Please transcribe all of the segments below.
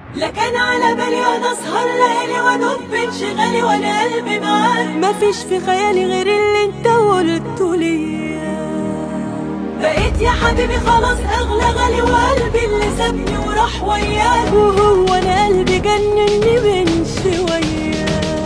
لكن على بالي انا اسهر ليالي وادب انشغالي وانا قلبي معاك مفيش في خيالي غير اللي انت قلته ليا بقيت يا حبيبي خلاص اغلى غالي وقلبي اللي سابني وراح وياك وهو انا قلبي جنني من شويه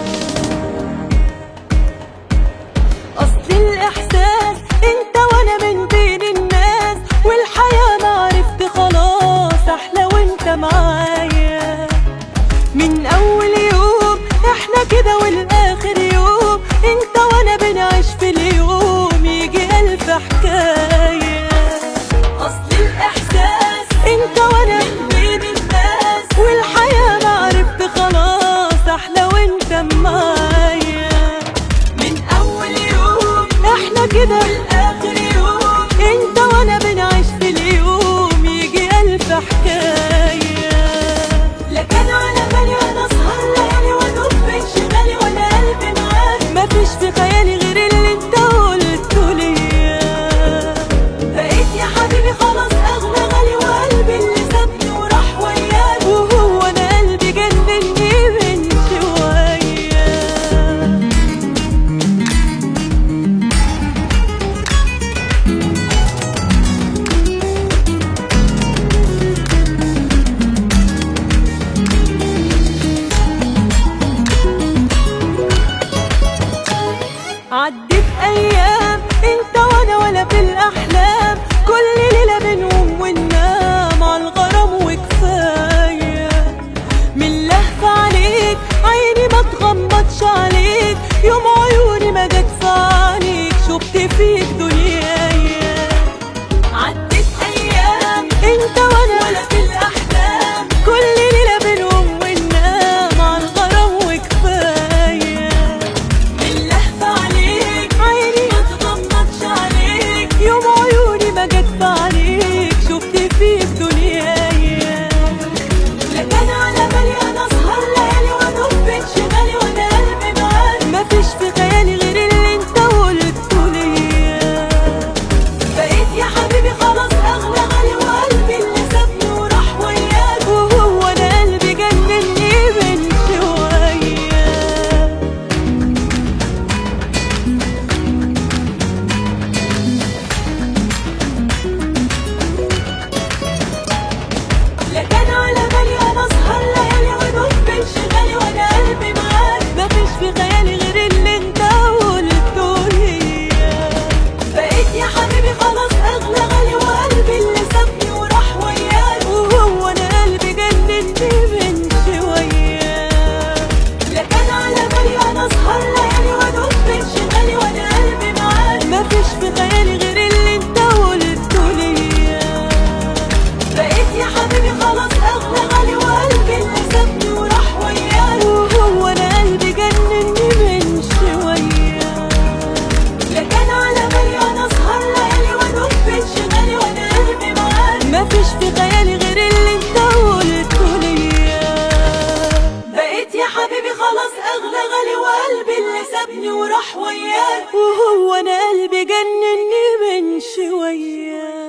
اصل الاحساس انت وانا من بين الناس والحياه ما عرفت خلاص احلى وانت معايا من اول يوم احنا كده والاخر يوم انت وانا بنعيش في اليوم يجي الف حكايه اصل الاحساس انت وانا من بين الناس والحياة ما عرفت خلاص أحلى وانت معايا من اول يوم احنا كده لاخر يوم انت وانا بنعيش في اليوم يجي ألف حكاية لكن على بالي انا اسهر ليالي وادب انشغالي وانا قلبي معاك مفيش في خيالي غير اللي انت قلته ليا بقيت يا حبيبي خلاص اغلى غالي وقلبي اللي سابني وراح وياك وهو انا قلبي جنني من شوية عدت ايام انت وانا ولا في الاحلام كل ليله بنقوم وننام على الغرام وكفايه من لهفه عليك عيني ما تغمضش عليك يوم عيوني ما جت في عينيك شفت فيك دنيايا عدت ايام انت وانا ولا في الاحلام كل ليله بنقوم وننام على الغرام وكفايه من لهفة عليك عيني ما تغمضش عليك يوم عيوني ما جت في عليك شفت فيك دنيايا لكن على بالي انا اسهر ليالي وادب انشغالي وانا قلبي معاك مفيش في خيالي غير اللي انت قلته ليا بقيت يا حبيبي خلاص اغلى غالي وقلبي اللي سابني وراح وياك وهو انا قلبي جنني من شويه لكن على بالي انا اسهر ليالي وادب انشغالي وانا قلبي معاك مفيش في خيالي غير اللي انت قلته ليا بقيت يا حبيبي خلاص اغلى غالي وقلبي اللي سابني وراح وياك وهو انا قلبي جنني من شويه لكن على بالي انا اسهر ليالي وادب انشغالي وانا قلبي معاك مفيش في خيالي غير اللي انت قلته ليا بقيت يا حبيبي خلاص اغلى غالي وقلبي اللي سابني وراح وياك وهو انا قلبي جنني من شويه لكن على بالي انا اسهر ليالي وادب انشغالي وانا قلبي معاك مفيش في خيالي غير اللي انت قلته ليا بقيت يا حبيبي خلاص اغلى غالي وقلبي اللي سابني وراح وياك وهو انا قلبي جنني من شويه